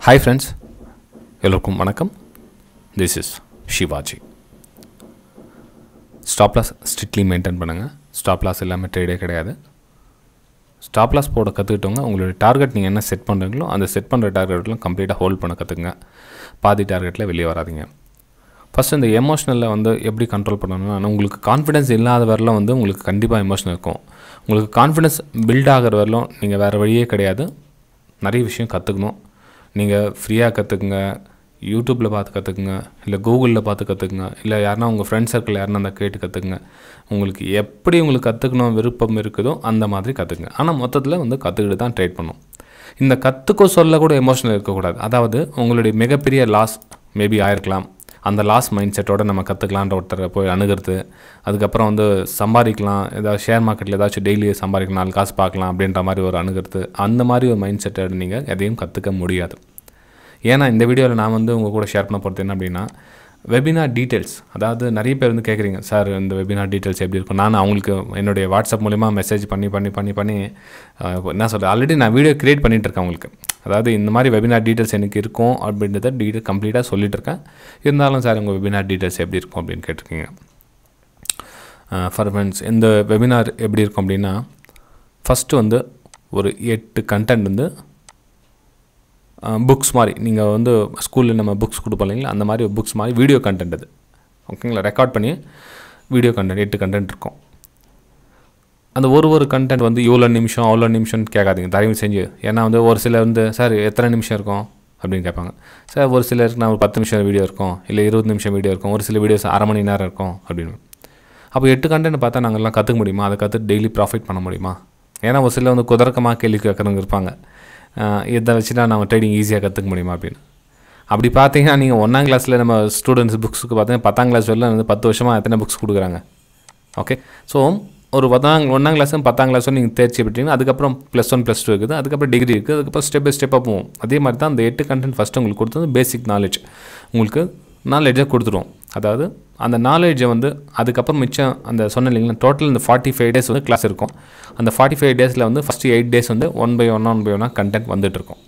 Hi friends எல்லோருக்கும் வணக்கம் this is Shivaji stop loss strictly maintain பண்ணுங்கள் ஸ்டாப் லாஸ் இல்லாமல் ட்ரேடே கிடையாது ஸ்டாப் லாஸ் போட கற்றுக்கிட்டவங்க உங்களுடைய டார்கெட் நீங்கள் என்ன செட் பண்ணுறீங்களோ அந்த செட் பண்ணுற டார்கெட்லாம் கம்ப்ளீட்டாக ஹோல்ட் பண்ண கற்றுக்குங்க பாதி டார்கெட்டில் வெளியே வராதீங்க ஃபஸ்ட் இந்த எமோஷ்னலில் வந்து எப்படி கண்ட்ரோல் பண்ணணும்னா உங்களுக்கு கான்ஃபிடன்ஸ் இல்லாத வரலாம் வந்து உங்களுக்கு கண்டிப்பாக எமோஷனல் இருக்கும் உங்களுக்கு கான்ஃபிடன்ஸ் பில்ட் ஆகிற வரலும் நீங்கள் வேறு வழியே கிடையாது நிறைய விஷயம் கற்றுக்கணும் நீங்கள் ஃப்ரீயாக கற்றுக்குங்க யூடியூப்பில் பார்த்து கற்றுக்குங்க இல்லை கூகுளில் பார்த்து கற்றுக்குங்க இல்லை யாருனா உங்கள் ஃப்ரெண்ட் சர்க்கிள் யாருனா அந்த கேட்டு கற்றுக்குங்க உங்களுக்கு எப்படி உங்களுக்கு கற்றுக்கணும் விருப்பம் இருக்குதோ அந்த மாதிரி கற்றுக்குங்க ஆனால் மொத்தத்தில் வந்து கற்றுக்கிட்டு தான் ட்ரேட் பண்ணும் இந்த கற்றுக்க சொல்ல கூட எமோஷனல் இருக்கக்கூடாது அதாவது உங்களுடைய மிகப்பெரிய லாஸ் மேபி ஆயிருக்கலாம் அந்த லாஸ் மைண்ட் செட்டோட நம்ம கற்றுக்கலான்ற ஒருத்தரை போய் அணுகிறது அதுக்கப்புறம் வந்து சம்பாதிக்கலாம் ஏதாவது ஷேர் மார்க்கெட்டில் ஏதாச்சும் டெய்லி சம்பாதிக்கலாம் நாலு காசு பார்க்கலாம் அப்படின்ற மாதிரி ஒரு அணுகிறது அந்த மாதிரி ஒரு மைண்ட் செட்டை நீங்கள் எதையும் கற்றுக்க முடியாது ஏன்னா இந்த வீடியோவில் நான் வந்து உங்கள் கூட ஷேர் பண்ண போகிறது என்ன அப்படின்னா வெபினார் டீட்டெயில்ஸ் அதாவது நிறைய பேர் வந்து கேட்குறீங்க சார் இந்த வெபினார் டீட்டெயில்ஸ் எப்படி இருக்கும் நான் அவங்களுக்கு என்னுடைய வாட்ஸ்அப் மூலிமா மெசேஜ் பண்ணி பண்ணி பண்ணி பண்ணி அஹ், என்ன சொல்கிறது ஆல்ரெடி நான் வீடியோ க்ரியேட் பண்ணிகிட்டு இருக்கேன் உங்களுக்கு அதாவது இந்த மாதிரி வெபினார் டீட்டெயில்ஸ் எனக்கு இருக்கும் அப்படின்றத டீட்டெயில் கம்ப்ளீட்டாக சொல்லிட்டு இருக்கேன் இருந்தாலும் சார் உங்கள் வெபினார் டீட்டெயில்ஸ் எப்படி இருக்கும் அப்படின்னு கேட்டிருக்கீங்க ஃபார் ஃப்ரெண்ட்ஸ் இந்த வெபினார் எப்படி இருக்கும் அப்படின்னா ஃபஸ்ட்டு வந்து ஒரு எட்டு கண்டென்ட் வந்து புக்ஸ் மாதிரி நீங்கள் வந்து ஸ்கூலில் நம்ம புக்ஸ் கொடுப்போம் இல்லைங்களா அந்த மாதிரி புக்ஸ் மாதிரி வீடியோ கண்டென்ட் அது ஓகேங்களா ரெக்கார்ட் பண்ணி வீடியோ கண்டென்ட் எட்டு கண்டென்ட் இருக்கும் அந்த ஒரு ஒரு கண்டென்ட் வந்து இவ்வளோ நிமிஷம் அவ்வளோ நிமிஷம்னு கேட்காதீங்க தயவு செஞ்சு ஏன்னா வந்து ஒரு சிலர் வந்து சார் எத்தனை நிமிஷம் இருக்கும் அப்படின்னு கேட்பாங்க சார் ஒரு சிலருக்கு நான் ஒரு பத்து நிமிஷம் வீடியோ இருக்கும் இல்லை இருபது நிமிஷம் வீடியோ இருக்கும் ஒரு சில வீடியோஸ் அரை மணி நேரம் இருக்கும் அப்படின்னு அப்போ எட்டு கண்டென்ட் பார்த்தா நாங்கள்லாம் கற்றுக்க முடியுமா அதை கற்று டெய்லி ப்ராஃபிட் பண்ண முடியுமா ஏன்னா ஒரு சிலர் வந்து குதர்க்கமாக கேள்வி கேட்குறவங்க இருப்பாங்க ஆஹ் இதை வச்சுட்டா நம்ம ட்ரேடிங் ஈஸியாக கற்றுக்க முடியுமா அப்படின்னு அப்படி பார்த்தீங்கன்னா நீங்கள் ஒன்றாம் கிளாஸில் நம்ம ஸ்டூடெண்ட்ஸ் புக்ஸுக்கு பார்த்தீங்கன்னா பத்தாம் கிளாஸ் வரல வந்து பத்து வருஷமாக எத்தனை புக்ஸ் கொடுக்குறாங்க ஓகே ஸோ ஒரு பத்தாம் ஒன்றாம் கிளாஸும் பத்தாம் கிளாஸும் நீங்கள் தேர்ச்சி பெற்றீங்கன்னா அதுக்கப்புறம் ப்ளஸ் ஒன் ப்ளஸ் டூ இருக்குது அதுக்கப்புறம் டிகிரி இருக்குது அதுக்கப்புறம் ஸ்டெப் பை ஸ்டெப்பாக போகும் அதே மாதிரி தான் அந்த எட்டு கண்டென்ட் ஃபஸ்ட்டு உங்களுக்கு கொடுத்தது பேசிக் நாலேஜ் உங்களுக்கு நாலேஜை கொடுத்துருவோம் அதாவது அந்த நாலேஜை வந்து அதுக்கப்புறம் மிச்சம் அந்த சொன்ன இல்லைங்களா டோட்டல் இந்த ஃபார்ட்டி ஃபைவ் டேஸ் வந்து கிளாஸ் இருக்கும் அந்த ஃபார்ட்டி ஃபைவ் டேஸில் வந்து ஃபஸ்ட்டு எயிட் டேஸ் வந்து one by one one by ஒன்னாக கண்டென்ட் வந்துட்டு இருக்கும்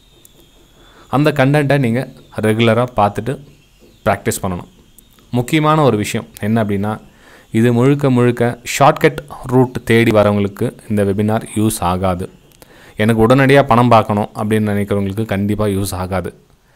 அந்த கண்டென்ட்டை நீங்கள் ரெகுலராக பார்த்துட்டு ப்ராக்டிஸ் பண்ணணும் முக்கியமான ஒரு விஷயம் என்ன அப்படின்னா இது முழுக்க முழுக்க ஷார்ட்கட் ரூட் தேடி வரவங்களுக்கு இந்த வெபினார் யூஸ் ஆகாது எனக்கு உடனடியாக பணம் பார்க்கணும் அப்படின்னு நினைக்கிறவங்களுக்கு கண்டிப்பாக யூஸ் ஆகாது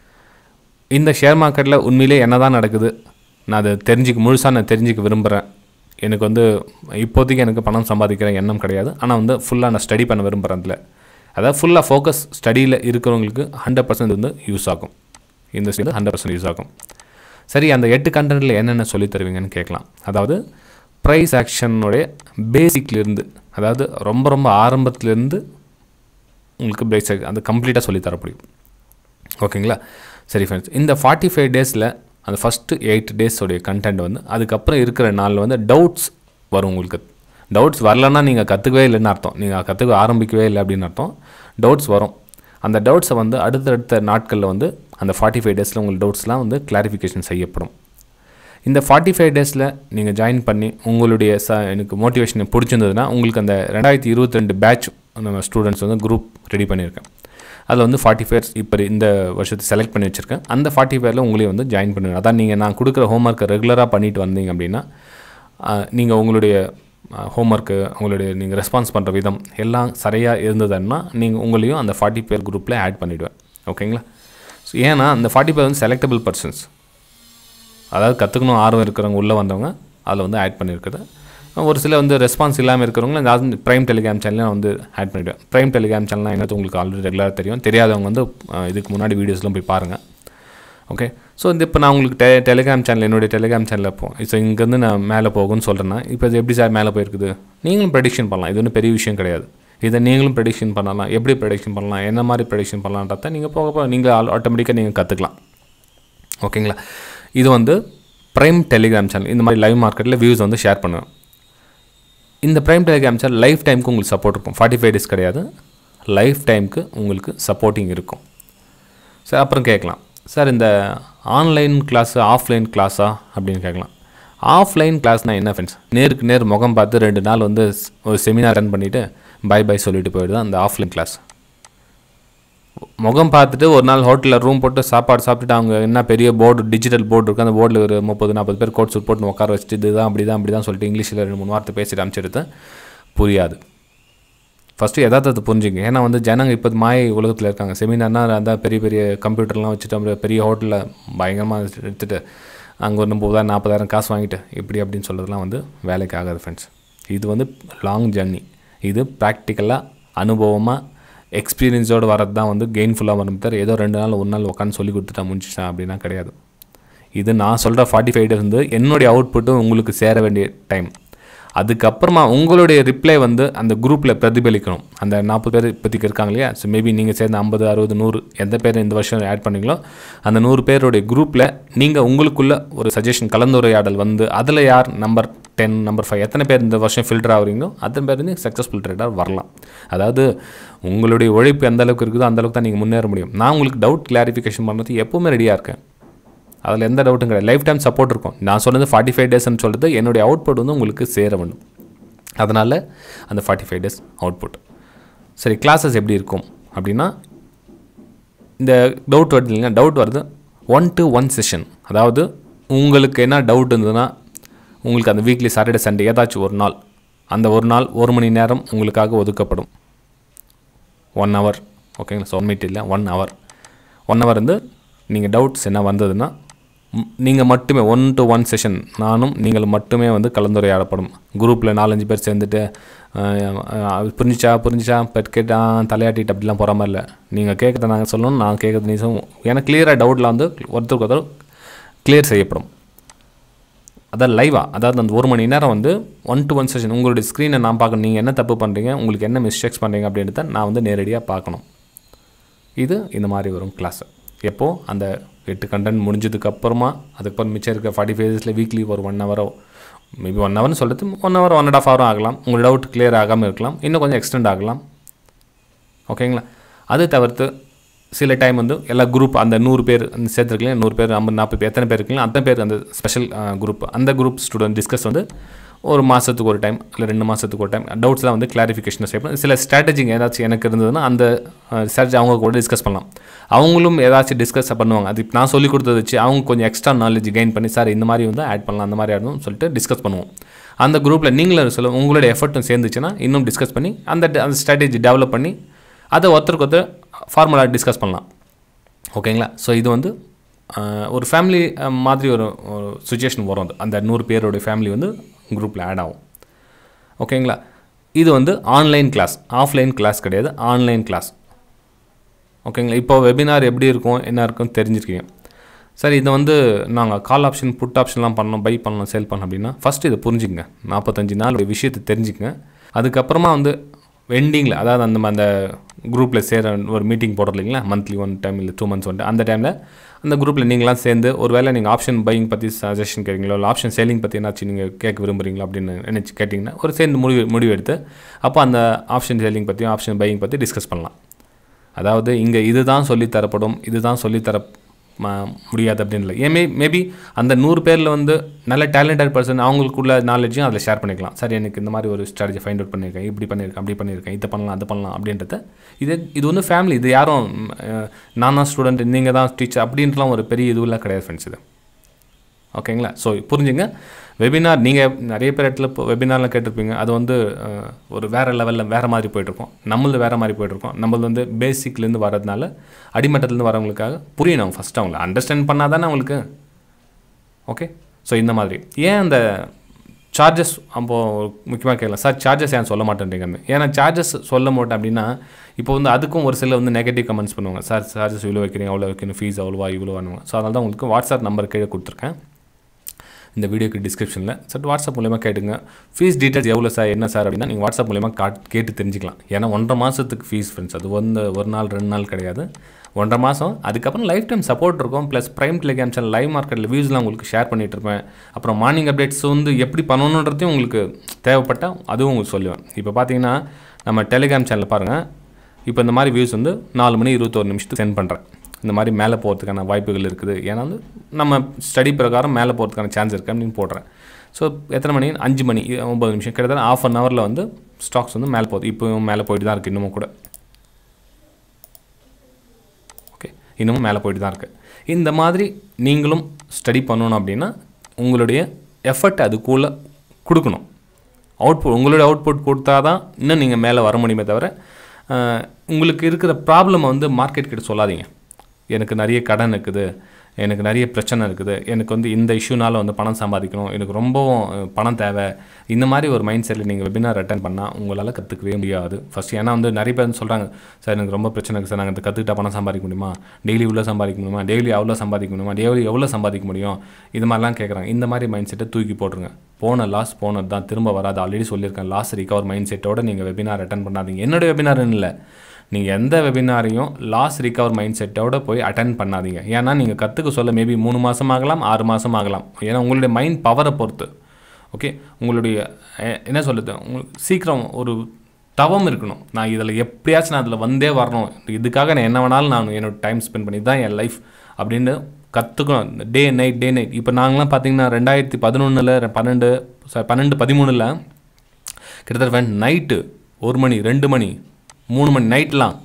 இந்த ஷேர் மார்க்கெட்டில் உண்மையிலே என்ன தான் நடக்குது நான் அதை தெரிஞ்சுக்க முழுசாக நான் தெரிஞ்சுக்க விரும்புகிறேன் எனக்கு வந்து இப்போதைக்கு எனக்கு பணம் சம்பாதிக்கிற எண்ணம் கிடையாது ஆனால் வந்து ஃபுல்லாக நான் ஸ்டடி பண்ண விரும்புகிறேன் அதில் அதாவது ஃபுல்லாக ஃபோக்கஸ் ஸ்டடியில் இருக்கிறவங்களுக்கு ஹண்ட்ரட் பர்சன்ட் வந்து யூஸ் ஆகும் இந்த வந்து ஹண்ட்ரட் பர்சன்ட் யூஸ் ஆகும் சரி அந்த எட்டு கண்டென்ட்டில் என்னென்ன சொல்லித் தருவீங்கன்னு கேட்கலாம் அதாவது ப்ரைஸ் ஆக்ஷனுடைய பேசிக்லேருந்து அதாவது ரொம்ப ரொம்ப ஆரம்பத்துலேருந்து உங்களுக்கு ப்ரைஸ் அந்த கம்ப்ளீட்டாக சொல்லித் தர முடியும் ஓகேங்களா சரி ஃப்ரெண்ட்ஸ் இந்த ஃபார்ட்டி ஃபைவ் டேஸில் அந்த ஃபஸ்ட்டு எயிட் டேஸோடைய கண்டென்ட் வந்து அதுக்கப்புறம் இருக்கிற நாளில் வந்து டவுட்ஸ் வரும் உங்களுக்கு டவுட்ஸ் வரலன்னா நீங்கள் கற்றுக்கவே இல்லைன்னு அர்த்தம் நீங்கள் கற்றுக்க ஆரம்பிக்கவே இல்லை அப்படின்னு அர்த்தம் டவுட்ஸ் வரும் அந்த டவுட்ஸை வந்து அடுத்தடுத்த நாட்களில் வந்து அந்த ஃபார்ட்டி ஃபைவ் டேஸில் உங்களுக்கு டவுட்ஸ்லாம் வந்து கிளாரிஃபிகேஷன் செய்யப்படும் இந்த ஃபார்ட்டி ஃபைவ் டேஸில் நீங்கள் ஜாயின் பண்ணி உங்களுடைய ச எனக்கு மோட்டிவேஷன் பிடிச்சிருந்ததுன்னா உங்களுக்கு அந்த ரெண்டாயிரத்தி இருபத்தி ரெண்டு பேட்ச் நம்ம ஸ்டூடெண்ட்ஸ் வந்து குரூப் ரெடி பண்ணியிருக்கேன் அதில் வந்து ஃபார்ட்டி ஃபைவ் இப்போ இந்த வருஷத்தை செலக்ட் பண்ணி வச்சுருக்கேன் அந்த ஃபார்ட்டி ஃபைவ்ல உங்களையும் வந்து ஜாயின் பண்ணுவேன் அதான் நீங்கள் நான் கொடுக்குற ஹோம்ஒர்க்கை ரெகுலராக பண்ணிட்டு வந்தீங்க அப்படின்னா நீங்கள் உங்களுடைய ஹோம்ஒர்க்கு உங்களுடைய நீங்கள் ரெஸ்பான்ஸ் பண்ணுற விதம் எல்லாம் சரியாக இருந்ததுன்னா நீங்கள் உங்களையும் அந்த ஃபார்ட்டி பேர் குரூப்பில் ஆட் பண்ணிவிடுவேன் ஓகேங்களா ஸோ ஏன்னா அந்த ஃபார்ட்டி பேர் வந்து செலக்டபிள் பர்சன்ஸ் அதாவது கற்றுக்கணும் ஆர்வம் இருக்கிறவங்க உள்ளே வந்தவங்க அதில் வந்து ஆட் பண்ணியிருக்குது ஒரு சில வந்து ரெஸ்பான்ஸ் இல்லாமல் இருக்கிறவங்க அதாவது ப்ரைம் டெலிகிராம் சேனலில் வந்து ஆட் பண்ணிவிடுவேன் ப்ரைம் டெலிகிராம் சேனல்லாம் என்னது உங்களுக்கு ஆல்ரெடி ரெகுலராக தெரியும் தெரியாதவங்க வந்து அஹ், இதுக்கு முன்னாடி வீடியோஸ்லாம் போய் பாருங்கள் ஓகே ஸோ இந்த இப்போ நான் உங்களுக்கு டெ டெலிகிராம் சேனல் என்னுடைய டெலிகிராம் சேனலில் போ ஸோ இங்கேருந்து நான் மேலே போகும்னு சொல்கிறேன்னா இப்போ இது எப்படி சார் மேலே போயிருக்குது நீங்களும் ப்ரெடிக்ஷன் பண்ணலாம் இது ஒன்றும் பெரிய விஷயம் கிடையாது இதை நீங்களும் ப்ரெடிக்ஷன் பண்ணலாம் எப்படி ப்ரெடிக்ஷன் பண்ணலாம் என்ன மாதிரி ப்ரெடிக்ஷன் பண்ணலான்றத நீங்கள் போக போக நீங்கள் ஆட்டோமேட்டிக்காக நீங்கள் கற்றுக்கலாம் ஓகேங்களா இது வந்து ப்ரைம் டெலிகிராம் சேனல் இந்த மாதிரி லைவ் மார்க்கெட்டில் வியூஸ் வந்து ஷேர் பண்ணுவேன் இந்த ப்ரைம் டெலிகிராம் சேனல் லைஃப் டைமுக்கு உங்களுக்கு சப்போர்ட் இருக்கும் ஃபார்ட்டி ஃபைவ் டேஸ் கிடையாது லைஃப் டைமுக்கு உங்களுக்கு சப்போர்ட்டிங் இருக்கும் சார் அப்புறம் கேட்கலாம் சார் இந்த ஆன்லைன் கிளாஸு ஆஃப்லைன் கிளாஸா அப்படின்னு கேட்கலாம் ஆஃப்லைன் கிளாஸ்னால் என்ன ஃப்ரெண்ட்ஸ் நேருக்கு நேர் முகம் பார்த்து ரெண்டு நாள் வந்து ஸ்- ஒரு செமினார் ரன் பண்ணிவிட்டு பை பை சொல்லிட்டு போயிடுது அந்த ஆஃப்லைன் கிளாஸ் முகம் பார்த்துட்டு ஒரு நாள் ஹோட்டலில் ரூம் போட்டு சாப்பாடு சாப்பிட்டுட்டு அவங்க என்ன பெரிய போர்டு டிஜிட்டல் போர்டு இருக்குது அந்த போர்டில் ஒரு முப்பது நாற்பது பேர் கோட் சூட் போட்டு உட்கார வச்சுட்டு இதுதான் அப்படி தான் அப்படி தான் சொல்லிட்டு இங்கிலீஷில் ரெண்டு மூணு வார்த்தை பேசிட்டு அனுப்பிச்சிடுது புரியாது ஃபஸ்ட்டு யதார்த்தத்தை புரிஞ்சுங்க ஏன்னா வந்து ஜனங்க இப்போ மாய உலகத்தில் இருக்காங்க செமினார்னா அந்த பெரிய பெரிய கம்ப்யூட்டர்லாம் வச்சுட்டு அப்புறம் பெரிய ஹோட்டலில் பயங்கரமாக எடுத்துகிட்டு அங்கே ஒரு முப்பதாயிரம் நாற்பதாயிரம் காசு வாங்கிட்டு இப்படி அப்படின்னு சொல்கிறதுலாம் வந்து வேலைக்கு ஆகாது ஃப்ரெண்ட்ஸ் இது வந்து லாங் ஜர்னி இது ப்ராக்டிக்கலாக அனுபவமாக எக்ஸ்பீரியன்ஸோடு வரது தான் வந்து கெயின்ஃபுல்லாக வரும் தவிர ஏதோ ரெண்டு நாள் ஒரு நாள் உட்காந்து சொல்லி கொடுத்துட்டா முடிச்சிட்டேன் அப்படின்னா கிடையாது இது நான் சொல்கிற ஃபார்ட்டி ஃபைவ் டேஸ் வந்து என்னுடைய அவுட்புட்டும் உங்களுக்கு சேர வேண்டிய டைம் அதுக்கப்புறமா உங்களுடைய ரிப்ளை வந்து அந்த குரூப்பில் பிரதிபலிக்கணும் அந்த நாற்பது பேர் இப்போதைக்கு இருக்காங்க இல்லையா ஸோ மேபி நீங்கள் சேர்ந்த ஐம்பது அறுபது நூறு எந்த பேர் இந்த வருஷம் ஆட் பண்ணீங்களோ அந்த நூறு பேருடைய குரூப்பில் நீங்கள் உங்களுக்குள்ள ஒரு சஜஷன் கலந்துரையாடல் வந்து அதில் யார் நம்பர் டென் நம்பர் ஃபைவ் எத்தனை பேர் இந்த வருஷம் ஃபில்டர் ஆகுறீங்களோ அத்தனை பேர் வந்து சக்ஸஸ்ஃபுல் ட்ரேடர் வரலாம் அதாவது உங்களுடைய உழைப்பு எந்த அளவுக்கு இருக்குதோ அந்த அளவுக்கு தான் நீங்கள் முன்னேற முடியும் நான் உங்களுக்கு டவுட் கிளாரிஃபிகேஷன் பண்ணுறது எப்போவுமே ரெடியாக இருக்கேன் அதில் எந்த டவுட்டும் கிடையாது லைஃப் டைம் சப்போர்ட் இருக்கும் நான் சொன்னது ஃபார்ட்டி ஃபைவ் டேஸ்னு சொல்கிறது என்னுடைய அவுட்புட் வந்து உங்களுக்கு சேர வேண்டும் அதனால் அந்த ஃபார்ட்டி ஃபைவ் டேஸ் அவுட்புட் சரி கிளாஸஸ் எப்படி இருக்கும் அப்படின்னா இந்த டவுட் வருது இல்லைங்க டவுட் வருது ஒன் டு ஒன் செஷன் அதாவது உங்களுக்கு என்ன டவுட் இருந்ததுன்னா உங்களுக்கு அந்த வீக்லி சாட்டர்டே சண்டே ஏதாச்சும் ஒரு நாள் அந்த ஒரு நாள் ஒரு மணி நேரம் உங்களுக்காக ஒதுக்கப்படும் ஒன் ஹவர் ஓகேங்களா ஸோ ஒன் மீட் இல்லை ஒன் ஹவர் ஒன் ஹவர் வந்து நீங்கள் டவுட்ஸ் என்ன வந்ததுன்னா நீங்கள் மட்டுமே ஒன் டு ஒன் செஷன் நானும் நீங்கள் மட்டுமே வந்து கலந்துரையாடப்படும் குரூப்பில் நாலஞ்சு பேர் சேர்ந்துட்டு அஹ், அஹ், புரிஞ்சிச்சா புரிஞ்சிச்சா பெட் கேட்டா தலையாட்டிட்டு அப்படிலாம் போகிற மாதிரி இல்லை நீங்கள் கேட்குறத நாங்கள் சொல்லணும் நான் கேட்குறது நீ சொல்லணும் ஏன்னா கிளியராக டவுட்டில் வந்து ஒருத்தருக்கு ஒருத்தர் கிளியர் செய்யப்படும் அதான் லைவாக அதாவது அந்த ஒரு மணி நேரம் வந்து ஒன் டு ஒன் செஷன் உங்களுடைய ஸ்க்ரீனை நான் பார்க்கணும் நீங்கள் என்ன தப்பு பண்ணுறீங்க உங்களுக்கு என்ன மிஸ்டேக்ஸ் பண்ணுறீங்க அப்படின்றத நான் வந்து நேரடியாக பார்க்கணும் இது இந்த மாதிரி வரும் கிளாஸ் எப்போ அந்த எட்டு கண்டென்ட் முடிஞ்சதுக்கு அப்புறமா அதுக்கப்புறம் மிச்சம் இருக்க ஃபார்ட்டி ஃபைவ் டேஸில் வீக்லி ஒரு ஒன் ஹவரோ மேபி ஒன் ஹவர்னு சொல்கிறது one hour one and half ஹவரும் ஆகலாம் உங்கள் டவுட் கிளியர் ஆகாமல் இருக்கலாம் இன்னும் கொஞ்சம் எக்ஸ்டெண்ட் ஆகலாம் ஓகேங்களா அது தவிர்த்து சில டைம் வந்து எல்லா குரூப் அந்த நூறு பேர் அந்த சேர்த்துருக்கீங்க நூறு பேர் ஐம்பது நாற்பது பேர் எத்தனை பேர் இருக்கீங்களோ அத்தனை பேர் அந்த ஸ்பெஷல் குரூப் அந்த குரூப் ஸ்டூடெண்ட் டிஸ்கஸ் வந்து ஒரு மாதத்துக்கு ஒரு டைம் இல்லை ரெண்டு மாதத்துக்கு ஒரு டைம் டவுட்ஸ்லாம் வந்து கிளாரிஃபிகேஷன் செய்யப்படும் சில ஸ்ட்ராட்டஜிங் ஏதாச்சும் எனக்கு இருந்ததுன்னா அந்த ஸ்ட்ராட்டஜி அவங்க கூட டிஸ்கஸ் பண்ணலாம் அவங்களும் ஏதாச்சும் டிஸ்கஸ் பண்ணுவாங்க அது இப்ப நான் சொல்லி கொடுத்தத வச்சு அவங்க கொஞ்சம் எக்ஸ்ட்ரா நாலேஜ் கெயின் பண்ணி சார் இந்த மாதிரி வந்து ஆட் பண்ணலாம் அந்த மாதிரி ஆடணும் சொல்லிட்டு டிஸ்கஸ் பண்ணுவோம் அந்த குரூப்பில் நீங்களும் சொல்ல உங்களோட எஃபர்ட்டும் சேர்ந்துச்சுன்னா இன்னும் டிஸ்கஸ் பண்ணி அந்த அந்த ஸ்ட்ராட்டஜி டெவலப் பண்ணி அதை ஒருத்தருக்கு ஒருத்தர் ஃபார்முலா டிஸ்கஸ் பண்ணலாம் ஓகேங்களா ஸோ இது வந்து அஹ், ஒரு ஃபேமிலி மாதிரி ஒரு ஒரு சுச்சுவேஷன் வரும் அது அந்த நூறு பேரோட ஃபேமிலி வந்து குரூப்பில் ஆட் ஆகும் ஓகேங்களா இது வந்து ஆன்லைன் கிளாஸ் ஆஃப்லைன் கிளாஸ் கிடையாது ஆன்லைன் கிளாஸ் ஓகேங்களா இப்போ வெபினார் எப்படி இருக்கும் என்ன இருக்கும்னு தெரிஞ்சிருக்கீங்க சரி இதை வந்து நாங்கள் கால் ஆப்ஷன் புட் ஆப்ஷன்லாம் பண்ணோம் பை பண்ணணும் சேல் பண்ணோம் அப்படின்னா ஃபஸ்ட்டு இதை புரிஞ்சுக்கங்க நாற்பத்தஞ்சு நாள் ஒரு விஷயத்தை தெரிஞ்சுக்கங்க அதுக்கப்புறமா வந்து எண்டிங்கில் அதாவது அந்த அந்த குரூப்பில் சேர ஒரு மீட்டிங் போடுறது இல்லைங்களா மந்த்லி ஒன் டைம் இல்லை டூ மந்த்ஸ் ஒன் அந்த டைமில் அந்த குரூப்பில் நீங்களாம் சேர்ந்து ஒரு வேளை நீங்கள் ஆப்ஷன் பையிங் பற்றி சஜஷன் கேட்குறீங்களோ இல்லை ஆப்ஷன் சேலிங் பற்றி என்னாச்சும் நீங்கள் கேட்க விரும்புகிறீங்களா அப்படின்னு நினச்சி கேட்டிங்கன்னா ஒரு சேர்ந்து முடிவு முடிவு எடுத்து அப்போ அந்த ஆப்ஷன் சேலிங் பற்றியும் ஆப்ஷன் பையிங் பற்றி டிஸ்கஸ் பண்ணலாம் அதாவது இங்கே இதுதான் சொல்லித் தரப்படும் இதுதான் சொல்லித்தர ம- முடியாது அப்படின்னு இல்லை ஏன் மே மேபி அந்த நூறு பேரில் வந்து நல்ல டேலண்டட் பர்சன் அவங்களுக்குள்ள நாலேஜையும் அதில் ஷேர் பண்ணிக்கலாம் சார் எனக்கு இந்த மாதிரி ஒரு ஸ்ட்ராட்டஜி ஃபைண்ட் அவுட் பண்ணியிருக்கேன் இப்படி பண்ணியிருக்கேன் அப்படி பண்ணியிருக்கேன் இதை பண்ணலாம் அது பண்ணலாம் அப்படின்றத இது இது வந்து ஃபேமிலி இது யாரும் அஹ், நான் தான் ஸ்டூடெண்ட் நீங்கள் தான் டீச்சர் அப்படின்ட்டுலாம் ஒரு பெரிய இதுவெல்லாம் கிடையாது ஃப்ரெண்ட்ஸ் இது ஓகேங்களா ஸோ புரிஞ்சுங்க வெபினார் நீங்கள் நிறைய பேர் இடத்துல இப்போ வெபினார்லாம் கேட்டிருப்பீங்க அது வந்து அஹ், ஒரு வேறு லெவலில் வேறு மாதிரி போயிட்டுருக்கோம் நம்மளது வேறு மாதிரி போயிட்டுருக்கோம் நம்மளது வந்து பேசிக்லேருந்து வரதுனால அடிமட்டத்துலேருந்து வரவங்களுக்காக புரியணும் ஃபஸ்ட்டு அவங்கள அண்டர்ஸ்டாண்ட் பண்ணால் தானே அவங்களுக்கு ஓகே ஸோ இந்த மாதிரி ஏன் அந்த சார்ஜஸ் அப்போ முக்கியமாக கேட்கலாம் சார் சார்ஜஸ் ஏன் சொல்ல மாட்டேன்றீங்கன்னு ஏன்னா சார்ஜஸ் சொல்ல மாட்டேன் அப்படின்னா இப்போ வந்து அதுக்கும் ஒரு சில வந்து நெகட்டிவ் கமெண்ட்ஸ் பண்ணுவாங்க சார் சார்ஜஸ் இவ்வளோ வைக்கிறீங்க அவ்வளோ வைக்கணும் ஃபீஸ் அவ்வளோவா இவ்வளோ வாங்குவாங்க ஸோ அதனால தான் உங்களுக்கு வாட்ஸ்அப் நம்பர் கீழே கொடுத்துருக்கேன் இந்த வீடியோக்கு டிஸ்கிரிப்ஷனில் சட் வாட்ஸ்அப் மூலயமா கேட்டுங்க ஃபீஸ் டீட்டெயில்ஸ் எவ்வளோ சார் என்ன சார் அப்படின்னா நீங்கள் வாட்ஸ்அப் மூலயமா காட் கேட்டு தெரிஞ்சுக்கலாம் ஏன்னா ஒன்றரை மாதத்துக்கு ஃபீஸ் ஃப்ரெண்ட்ஸ் அது வந்து ஒரு நாள் ரெண்டு நாள் கிடையாது ஒன்றரை மாதம் அதுக்கப்புறம் லைஃப் டைம் சப்போர்ட் இருக்கும் plus prime Telegram channel live மார்க்கெட்டில் வியூஸ்லாம் உங்களுக்கு ஷேர் பண்ணிட்டு இருப்பேன் அப்புறம் மார்னிங் அப்டேட்ஸ் வந்து எப்படி பண்ணணுன்றதையும் உங்களுக்கு தேவைப்பட்டால் அதுவும் உங்களுக்கு சொல்லுவேன் இப்போ பார்த்தீங்கன்னா நம்ம டெலிகிராம் சேனலில் பாருங்கள் இப்போ இந்த மாதிரி வியூஸ் வந்து நாலு மணி இருபத்தோரு நிமிஷத்துக்கு சென்ட் பண்ணுறேன் இந்த மாதிரி மேலே போகிறதுக்கான வாய்ப்புகள் இருக்குது ஏன்னா வந்து நம்ம ஸ்டடி பிரகாரம் மேலே போகிறதுக்கான சான்ஸ் இருக்குது அப்படின்னு போடுறேன் ஸோ எத்தனை மணி அஞ்சு மணி இ- ஒம்பது நிமிஷம் கிட்டத்தட்ட ஆஃப் அன் ஹவரில் வந்து ஸ்டாக்ஸ் வந்து மேலே போகுது இப்போவும் மேலே போயிட்டு தான் இருக்குது இன்னமும் கூட இன்னமும் மேலே போயிட்டு தான் இருக்குது இந்த மாதிரி நீங்களும் ஸ்டடி பண்ணணும் அப்படின்னா உங்களுடைய எஃபர்ட் அதுக்குள்ளே கொடுக்கணும் அவுட்புட் உங்களுடைய அவுட்புட் கொடுத்தா தான் இன்னும் நீங்கள் மேலே வர முடியுமே தவிர அஹ், உங்களுக்கு இருக்கிற ப்ராப்ளமை வந்து மார்க்கெட் கிட்ட சொல்லாதீங்க எனக்கு நிறைய கடன் இருக்குது எனக்கு நிறைய பிரச்சனை இருக்குது எனக்கு வந்து இந்த இஷ்யூனால வந்து பணம் சம்பாதிக்கணும் எனக்கு ரொம்பவும் அஹ், பணம் தேவை இந்த மாதிரி ஒரு மைண்ட் செட்டில் நீங்கள் வெபினார் அட்டன் பண்ணால் உங்களால் கற்றுக்கவே முடியாது ஃபஸ்ட் ஏன்னா வந்து நிறைய பேர் வந்து சொல்கிறாங்க சார் எனக்கு ரொம்ப பிரச்சனை இருக்குது சார் நாங்கள் இந்த கற்றுக்கிட்டா பணம் சம்பாதிக்க முடியுமா டெய்லி இவ்வளோ சம்பாதிக்க முடியுமா டெய்லி அவ்வளோ சம்பாதிக்க முடியுமா டெய்லி எவ்வளோ சம்பாதிக்க முடியும் இது மாதிரிலாம் கேட்குறாங்க இந்த மாதிரி மைண்ட் செட்டை தூக்கி போட்டுருங்க போன லாஸ் போனது தான் திரும்ப வராது ஆல்ரெடி சொல்லியிருக்கேன் லாஸ் ரிகவர் மைண்ட் செட்டோட நீங்கள் வெபினார் அட்டன் பண்ணாதீங்க என்னோட வெபினார்னு இல்லை நீங்கள் எந்த வெபினாரையும் லாஸ் ரிகவர் மைண்ட் செட்டோட போய் அட்டன் பண்ணாதீங்க ஏன்னா நீங்கள் கற்றுக்க சொல்ல மேபி மூணு மாதம் ஆகலாம் ஆறு மாதம் ஆகலாம் ஏன்னா உங்களுடைய மைண்ட் பவரை பொறுத்து ஓகே உங்களுடைய அஹ், என்ன சொல்லுது உங்களுக்கு சீக்கிரம் ஒரு தவம் இருக்கணும் நான் இதில் எப்படியாச்சும் நான் அதில் வந்தே வரணும் இதுக்காக நான் என்ன வேணாலும் நான் என்னோட டைம் ஸ்பெண்ட் பண்ணி தான் என் லைஃப் அப்படின்னு கற்றுக்கணும் டே நைட் டே நைட் இப்போ நாங்களாம் பார்த்தீங்கன்னா ரெண்டாயிரத்தி பதினொன்றில் பன்னெண்டு sorry, பன்னெண்டு பதிமூணில் கிட்டத்தட்ட நைட்டு ஒரு மணி ரெண்டு மணி மூணு மணி நைட்லாம்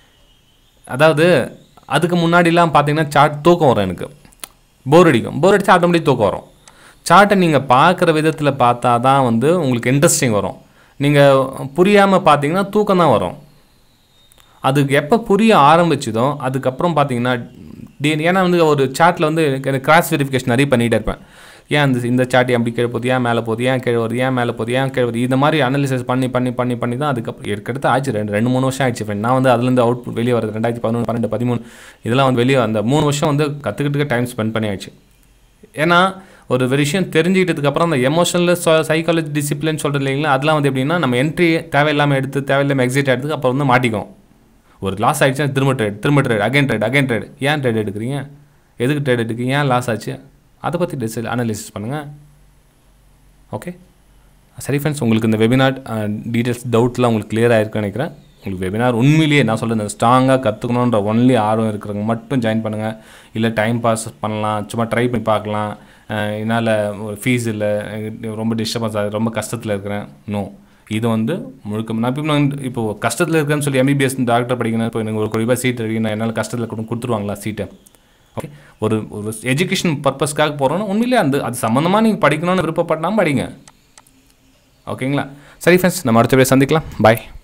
அதாவது அதுக்கு முன்னாடிலாம் பார்த்தீங்கன்னா சார்ட் தூக்கம் வரும் எனக்கு போர் அடிக்கும் போர் அடிச்சா ஆட்டோமேட்டிக் தூக்கம் வரும் சார்ட்டை நீங்கள் பார்க்குற விதத்தில் பார்த்தா தான் வந்து உங்களுக்கு இன்ட்ரெஸ்டிங் வரும் நீங்கள் புரியாமல் பார்த்தீங்கன்னா தூக்கம் தான் வரும் அதுக்கு எப்போ புரிய ஆரம்பிச்சதோ அதுக்கப்புறம் பார்த்தீங்கன்னா டே ஏன்னா வந்து ஒரு சார்ட்டில் வந்து எனக்கு கிராஸ் வெரிஃபிகேஷன் நிறைய பண்ணிகிட்டே இருப்பேன் ஏன் அந்த இந்த சார்ட் எப்படி கீழே போகுது ஏன் மேலே போகுது ஏன் கீழே வருது ஏன் மேலே போகுது ஏன் கீழே வருது இந்த மாதிரி அனாலிசிஸ் பண்ணி பண்ணி பண்ணி பண்ணி தான் அதுக்கப்புறம் எடுக்கிறது ஆச்சு ரெண்டு ரெண்டு மூணு வருஷம் ஆயிடுச்சு friend. நான் வந்து அதுலேருந்து அவுட் வெளியே வரது ரெண்டாயிரத்தி பதினொன்று பன்னெண்டு பதிமூணு இதெல்லாம் வந்து வெளியே அந்த மூணு வருஷம் வந்து கற்றுக்கிட்டு டைம் ஸ்பெண்ட் பண்ணி ஆயிடுச்சு ஏன்னா ஒரு விஷயம் தெரிஞ்சுக்கிட்டதுக்கு அப்புறம் அந்த எமோஷனல் சைக்காலஜி டிசிப்ளின் சொல்கிறது இல்லைங்களா அதெல்லாம் வந்து எப்படின்னா நம்ம என்ட்ரி தேவையில்லாமல் எடுத்து தேவையில்லாமல் எக்ஸிட் ஆகிடுறதுக்கு அப்புறம் வந்து மாட்டிக்கும் ஒரு லாஸ் ஆயிடுச்சுன்னா திரும்ப ட்ரேட் திரும்ப trade again trade again trade ஏன் ட்ரேட் எடுக்கிறீங்க எதுக்கு ட்ரேட் எடுக்கிறீங்க ஏன் லாஸ் ஆச்சு அதை பற்றி டிசைட் அனாலிசிஸ் பண்ணுங்கள் ஓகே சரி ஃப்ரெண்ட்ஸ் உங்களுக்கு இந்த வெபினார் டீட்டெயில்ஸ் டவுட்லாம் உங்களுக்கு clear ஆயிருக்குன்னு நினைக்கிறேன் உங்களுக்கு வெபினார் உண்மையிலேயே நான் சொல்கிறேன் ஸ்ட்ராங்காக கற்றுக்கணுன்ற ஒன்லி ஆர்வம் இருக்கிறவங்க மட்டும் ஜாயின் பண்ணுங்கள் இல்லை டைம் பாஸ் பண்ணலாம் சும்மா ட்ரை பண்ணி பார்க்கலாம் அஹ் என்னால் ஃபீஸ் இல்லை எனக்கு ரொம்ப டிஸ்டர்பன்ஸ் ஆகுது ரொம்ப கஷ்டத்தில் இருக்கிறேன் நோ இது வந்து முழுக்க நான் இப்போ நான் இப்போ கஷ்டத்தில் இருக்கேன்னு சொல்லி எம்பிபிஎஸ் டாக்டர் படிக்கணும் இப்போ எனக்கு ஒரு கோடி ரூபாய் சீட் இருக்கு நான் என்னால் கஷ்டத்தில் கொடு கொடுத்துருவாங்களா சீட்டை ஓகே ஒரு ஒரு எஜுகேஷன் பர்பஸ்க்காக போகிறோன்னா உண்மையிலேயே அந்த அது சம்மந்தமாக நீங்கள் படிக்கணும்னு விருப்பப்பட்டாமல் படிங்க ஓகேங்களா சரி ஃப்ரெண்ட்ஸ் நம்ம அடுத்த வீடியோ சந்திக்கலாம் பாய்